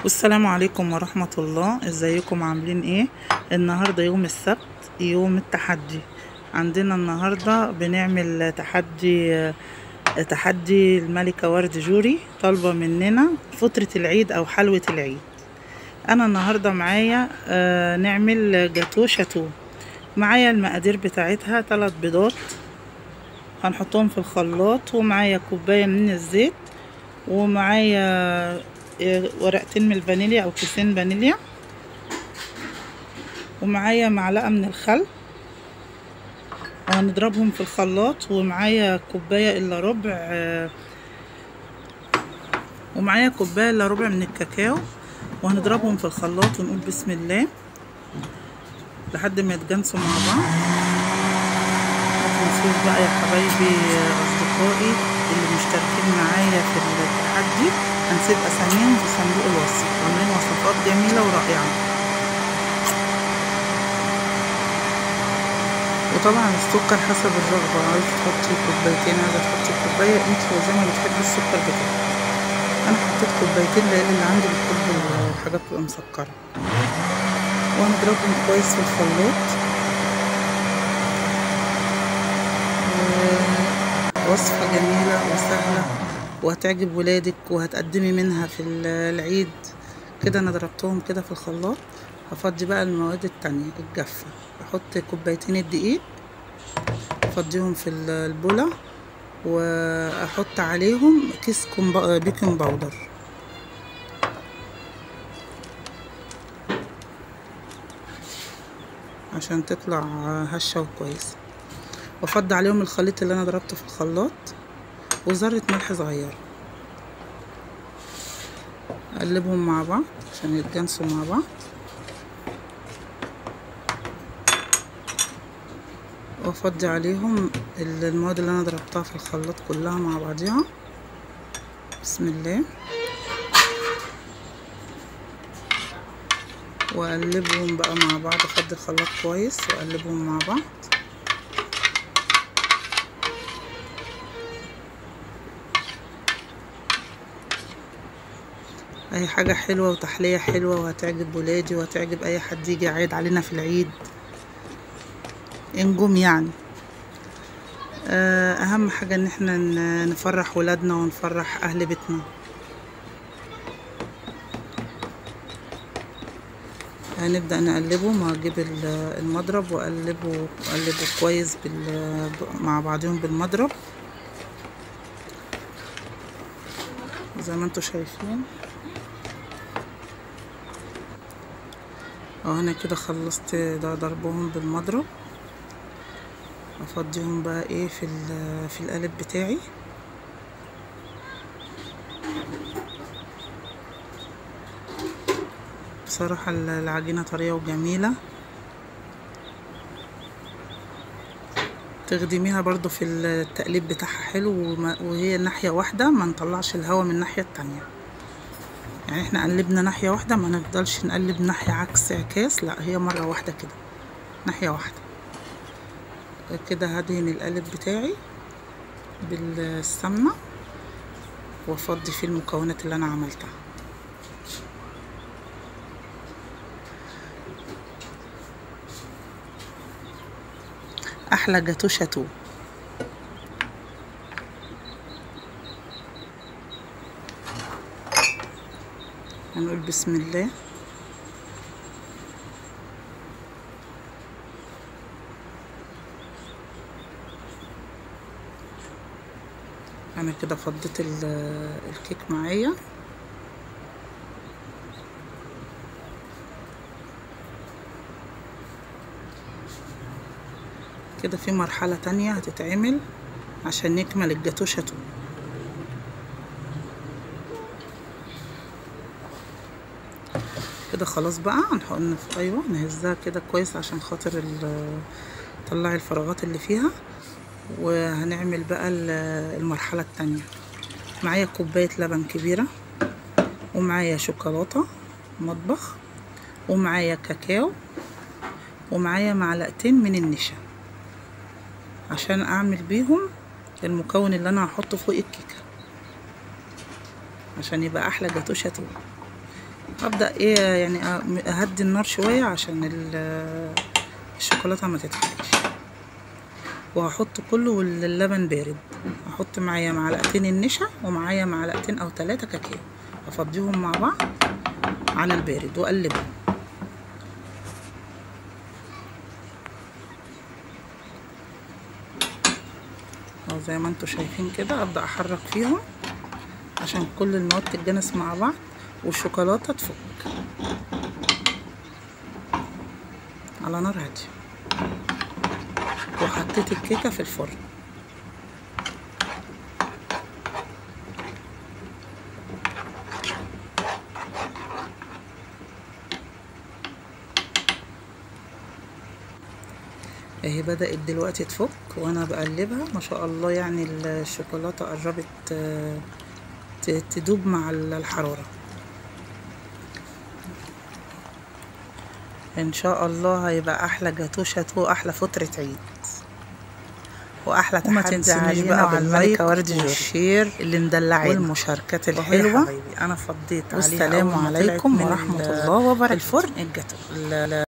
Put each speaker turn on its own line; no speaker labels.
والسلام عليكم ورحمة الله ازيكم عاملين ايه النهاردة يوم السبت يوم التحدي عندنا النهاردة بنعمل تحدي تحدي الملكة ورد جوري طالبة مننا فترة العيد او حلوة العيد انا النهاردة معايا آه، نعمل جاتو شاتو معايا المقادير بتاعتها ثلاث بيضات هنحطهم في الخلاط ومعايا كوباية من الزيت ومعايا ورقتين من الفانيليا او كيسين فانيليا ومعايا معلقة من الخل وهنضربهم في الخلاط ومعايا كوباية الا ربع ومعايا كوباية الا ربع من الكاكاو وهنضربهم في الخلاط ونقول بسم الله لحد ما يتجانسوا مع بعض متنسوش بقى يا حبايبي اصدقائي اللي مشتركين معايا في التحدي هنسيب اساميهم في صندوق الوصف عاملين وصفات جميله ورائعه وطبعا السكر حسب الرغبه عايزه تحطي كوبايتين عايزه تحطي كوبايه انت زي ما بتحبي السكر بتاعك انا حطيت كوبايتين لان اللي عندي بتحب الحاجات تبقى مسكره وهنضربهم كويس في الخلاط وصفة جميلة وسهلة وهتعجب ولادك وهتقدمي منها في العيد كده انا ضربتهم كده في الخلاط هفضي بقى المواد التانية الجافة احط كوبايتين الدقيق افضيهم في البولة واحط عليهم كيس بيكنج باودر عشان تطلع هشة وكويسة وافضي عليهم الخليط اللي انا ضربته في الخلاط وذرة ملح صغيرة اقلبهم مع بعض عشان يتجانسوا مع بعض وافضي عليهم المواد اللي انا ضربتها في الخلاط كلها مع بعضيها بسم الله واقلبهم بقى مع بعض افضي الخلاط كويس واقلبهم مع بعض اي حاجة حلوة وتحلية حلوة وهتعجب ولادي وهتعجب اي حد يجي يعيد علينا في العيد انجم يعني اهم حاجة ان احنا نفرح ولادنا ونفرح اهل بيتنا هنبدأ نقلبهم وهجيب المضرب واقلبه اقلبه كويس مع بعضهم بالمضرب زي ما انتوا شايفين اهو انا كده خلصت ده ضربهم بالمضرب افضيهم بقى ايه في في القالب بتاعي بصراحة العجينة طرية وجميلة تخدميها برضو في التقليب بتاعها حلو وهي ناحية واحدة ما نطلعش الهواء من الناحية التانية يعني احنا قلبنا ناحية واحدة ما نفضلش نقلب ناحية عكس عكاس لا هي مرة واحدة كده ناحية واحدة كده هدهن القالب بتاعي بالسمنة وافضي فيه المكونات اللي انا عملتها احلى جاتو شاتو هنقول بسم الله انا كده فضيت الكيك معايا كده في مرحلة تانية هتتعمل عشان نكمل الجاتو شاتو كده خلاص بقى هنحط ايوه نهزها كده كويس عشان خاطر طلعي الفراغات اللي فيها وهنعمل بقى المرحلة التانية معايا كوباية لبن كبيرة ومعايا شوكولاتة مطبخ ومعايا كاكاو ومعايا معلقتين من النشا عشان اعمل بيهم المكون اللي انا هحطه فوق الكيكه عشان يبقى احلى جاتو شاتو ابدا ايه يعني أ- اهدي النار شويه عشان ال- الشوكولاته ما تتحرقش وهحط كله واللبن بارد هحط معايا معلقتين النشا ومعايا معلقتين او ثلاثه كاكاو افضيهم مع بعض على البارد واقلبهم أهو زي ما انتوا شايفين كده ابدا احرك فيهم عشان كل المواد تتجانس مع بعض والشوكولاته تفك على نار هاديه وحطيت الكيكه في الفرن اهي بدأت دلوقتي تفك وانا بقلبها ما شاء الله يعني الشوكولاتة قربت آه، ت- تدوب مع ال- الحرارة ان شاء الله هيبقى احلى جاتوه شاتوه احلى فترة عيد واحلى
وما
تحدي
تنسونيش
علينا
بقى
وعلى
باللايك
الملكة ورد جوري
والشير
اللي مدلعانا
والمشاركات
وهي
الحلوة
حبايبي انا فضيت عليها
والسلام
أول ما طلعت
عليكم
من
ورحمة
ال-
الله وبركاته
الفرن الجاتوه